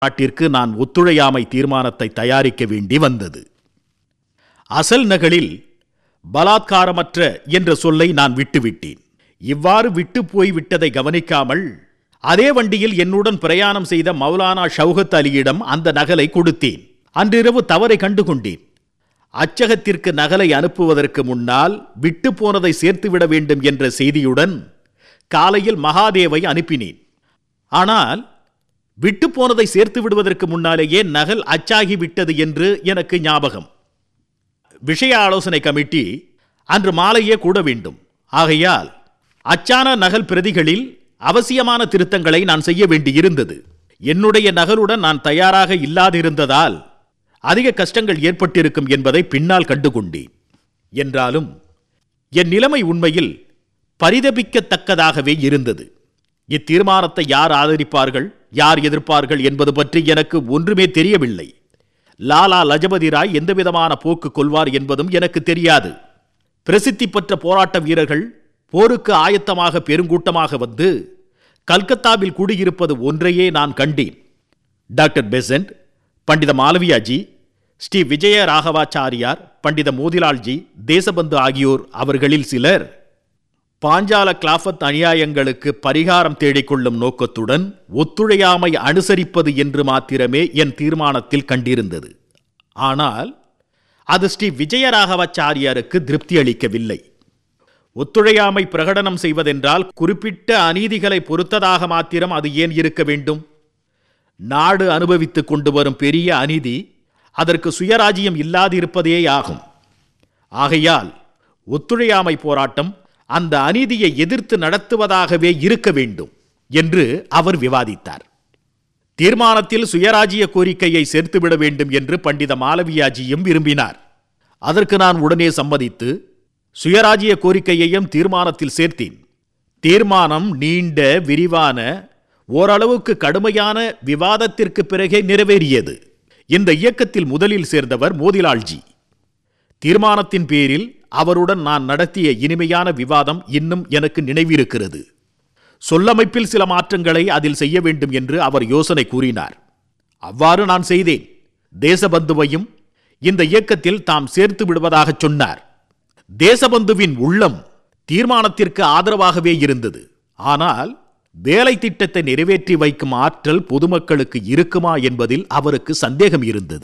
நாட்டிற்கு நான் ஒத்துழையாமை தீர்மானத்தை தயாரிக்க வேண்டி வந்தது அசல் நகலில் பலாத்காரமற்ற என்ற சொல்லை நான் விட்டுவிட்டேன் இவ்வாறு விட்டு போய் விட்டதை கவனிக்காமல் அதே வண்டியில் என்னுடன் பிரயாணம் செய்த மௌலானா ஷவுகத் அலியிடம் அந்த நகலை கொடுத்தேன் அன்றிரவு தவறை கண்டுகொண்டேன் அச்சகத்திற்கு நகலை அனுப்புவதற்கு முன்னால் விட்டு போனதை சேர்த்துவிட வேண்டும் என்ற செய்தியுடன் காலையில் மகாதேவை அனுப்பினேன் ஆனால் விட்டு போனதை சேர்த்து விடுவதற்கு முன்னாலேயே நகல் அச்சாகி விட்டது என்று எனக்கு ஞாபகம் விஷய ஆலோசனை கமிட்டி அன்று மாலையே கூட வேண்டும் ஆகையால் அச்சான நகல் பிரதிகளில் அவசியமான திருத்தங்களை நான் செய்ய வேண்டியிருந்தது என்னுடைய நகலுடன் நான் தயாராக இல்லாதிருந்ததால் அதிக கஷ்டங்கள் ஏற்பட்டிருக்கும் என்பதை பின்னால் கண்டுகொண்டேன் என்றாலும் என் நிலைமை உண்மையில் பரிதபிக்கத்தக்கதாகவே இருந்தது இத்தீர்மானத்தை யார் ஆதரிப்பார்கள் யார் எதிர்ப்பார்கள் என்பது பற்றி எனக்கு ஒன்றுமே தெரியவில்லை லாலா லஜபதி ராய் எந்தவிதமான போக்கு கொள்வார் என்பதும் எனக்கு தெரியாது பிரசித்தி பெற்ற போராட்ட வீரர்கள் போருக்கு ஆயத்தமாக பெருங்கூட்டமாக வந்து கல்கத்தாவில் கூடியிருப்பது ஒன்றையே நான் கண்டேன் டாக்டர் பெசன்ட் பண்டித மாலவியாஜி ஸ்ரீ விஜய ராகவாச்சாரியார் பண்டித மோதிலால்ஜி தேசபந்து ஆகியோர் அவர்களில் சிலர் பாஞ்சால கிளாஃபத் அநியாயங்களுக்கு பரிகாரம் தேடிக்கொள்ளும் நோக்கத்துடன் ஒத்துழையாமை அனுசரிப்பது என்று மாத்திரமே என் தீர்மானத்தில் கண்டிருந்தது ஆனால் அது ஸ்ரீ விஜயராகவாச்சாரியாருக்கு திருப்தி அளிக்கவில்லை ஒத்துழையாமை பிரகடனம் செய்வதென்றால் குறிப்பிட்ட அநீதிகளை பொறுத்ததாக மாத்திரம் அது ஏன் இருக்க வேண்டும் நாடு அனுபவித்துக் கொண்டு வரும் பெரிய அநீதி அதற்கு சுயராஜ்யம் இல்லாதிருப்பதே ஆகும் ஆகையால் ஒத்துழையாமை போராட்டம் அந்த அநீதியை எதிர்த்து நடத்துவதாகவே இருக்க வேண்டும் என்று அவர் விவாதித்தார் தீர்மானத்தில் சுயராஜ்ய கோரிக்கையை சேர்த்துவிட வேண்டும் என்று பண்டித மாலவியாஜியும் விரும்பினார் அதற்கு நான் உடனே சம்மதித்து சுயராஜ்ய கோரிக்கையையும் தீர்மானத்தில் சேர்த்தேன் தீர்மானம் நீண்ட விரிவான ஓரளவுக்கு கடுமையான விவாதத்திற்கு பிறகே நிறைவேறியது இந்த இயக்கத்தில் முதலில் சேர்ந்தவர் மோதிலால்ஜி தீர்மானத்தின் பேரில் அவருடன் நான் நடத்திய இனிமையான விவாதம் இன்னும் எனக்கு நினைவிருக்கிறது சொல்லமைப்பில் சில மாற்றங்களை அதில் செய்ய வேண்டும் என்று அவர் யோசனை கூறினார் அவ்வாறு நான் செய்தேன் தேசபந்துவையும் இந்த இயக்கத்தில் தாம் சேர்த்து விடுவதாகச் சொன்னார் தேசபந்துவின் உள்ளம் தீர்மானத்திற்கு ஆதரவாகவே இருந்தது ஆனால் வேலை திட்டத்தை நிறைவேற்றி வைக்கும் ஆற்றல் பொதுமக்களுக்கு இருக்குமா என்பதில் அவருக்கு சந்தேகம் இருந்தது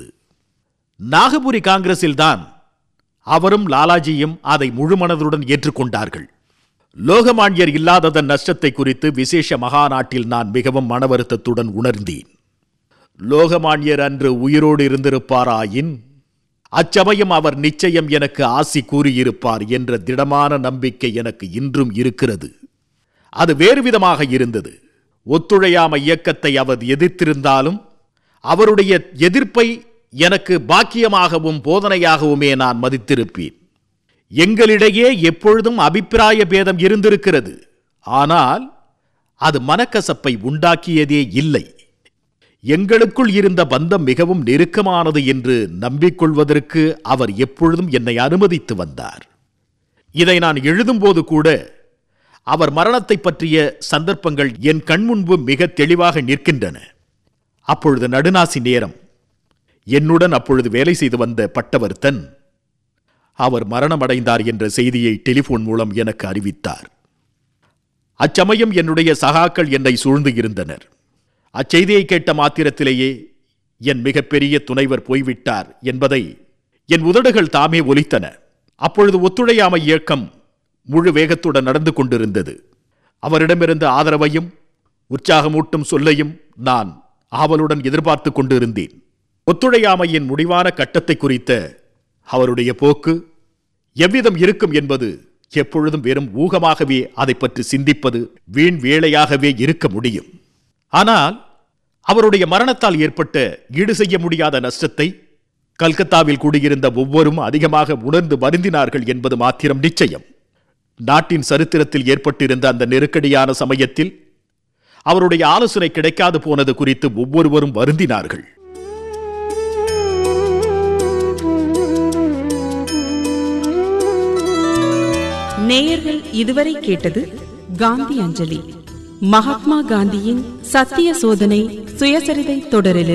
நாகபுரி காங்கிரஸில்தான் அவரும் லாலாஜியும் அதை முழுமனதுடன் ஏற்றுக்கொண்டார்கள் லோகமான்யர் இல்லாததன் நஷ்டத்தை குறித்து விசேஷ மகாநாட்டில் நான் மிகவும் மனவருத்தத்துடன் உணர்ந்தேன் லோகமான்யர் அன்று உயிரோடு இருந்திருப்பாராயின் அச்சமயம் அவர் நிச்சயம் எனக்கு ஆசி கூறியிருப்பார் என்ற திடமான நம்பிக்கை எனக்கு இன்றும் இருக்கிறது அது வேறு விதமாக இருந்தது ஒத்துழையாமை இயக்கத்தை அவர் எதிர்த்திருந்தாலும் அவருடைய எதிர்ப்பை எனக்கு பாக்கியமாகவும் போதனையாகவுமே நான் மதித்திருப்பேன் எங்களிடையே எப்பொழுதும் அபிப்பிராய பேதம் இருந்திருக்கிறது ஆனால் அது மனக்கசப்பை உண்டாக்கியதே இல்லை எங்களுக்குள் இருந்த பந்தம் மிகவும் நெருக்கமானது என்று நம்பிக்கொள்வதற்கு அவர் எப்பொழுதும் என்னை அனுமதித்து வந்தார் இதை நான் எழுதும்போது கூட அவர் மரணத்தை பற்றிய சந்தர்ப்பங்கள் என் கண்முன்பு மிக தெளிவாக நிற்கின்றன அப்பொழுது நடுநாசி நேரம் என்னுடன் அப்பொழுது வேலை செய்து வந்த பட்டவர்த்தன் அவர் மரணமடைந்தார் என்ற செய்தியை டெலிபோன் மூலம் எனக்கு அறிவித்தார் அச்சமயம் என்னுடைய சகாக்கள் என்னை சூழ்ந்து இருந்தனர் அச்செய்தியை கேட்ட மாத்திரத்திலேயே என் மிகப்பெரிய துணைவர் போய்விட்டார் என்பதை என் உதடுகள் தாமே ஒலித்தன அப்பொழுது ஒத்துழையாமை இயக்கம் முழு வேகத்துடன் நடந்து கொண்டிருந்தது அவரிடமிருந்த ஆதரவையும் உற்சாகமூட்டும் சொல்லையும் நான் ஆவலுடன் எதிர்பார்த்து கொண்டிருந்தேன் ஒத்துழையாமையின் முடிவான கட்டத்தை குறித்த அவருடைய போக்கு எவ்விதம் இருக்கும் என்பது எப்பொழுதும் வெறும் ஊகமாகவே அதை பற்றி சிந்திப்பது வீண் வேளையாகவே இருக்க முடியும் ஆனால் அவருடைய மரணத்தால் ஏற்பட்ட ஈடு செய்ய முடியாத நஷ்டத்தை கல்கத்தாவில் கூடியிருந்த ஒவ்வொரும் அதிகமாக உணர்ந்து வருந்தினார்கள் என்பது மாத்திரம் நிச்சயம் நாட்டின் சரித்திரத்தில் ஏற்பட்டிருந்த அந்த நெருக்கடியான சமயத்தில் அவருடைய ஆலோசனை கிடைக்காது போனது குறித்து ஒவ்வொருவரும் வருந்தினார்கள் நேயர்கள் இதுவரை கேட்டது காந்தி அஞ்சலி மகாத்மா காந்தியின் சத்திய சோதனை சுயசரிதை தொடரில்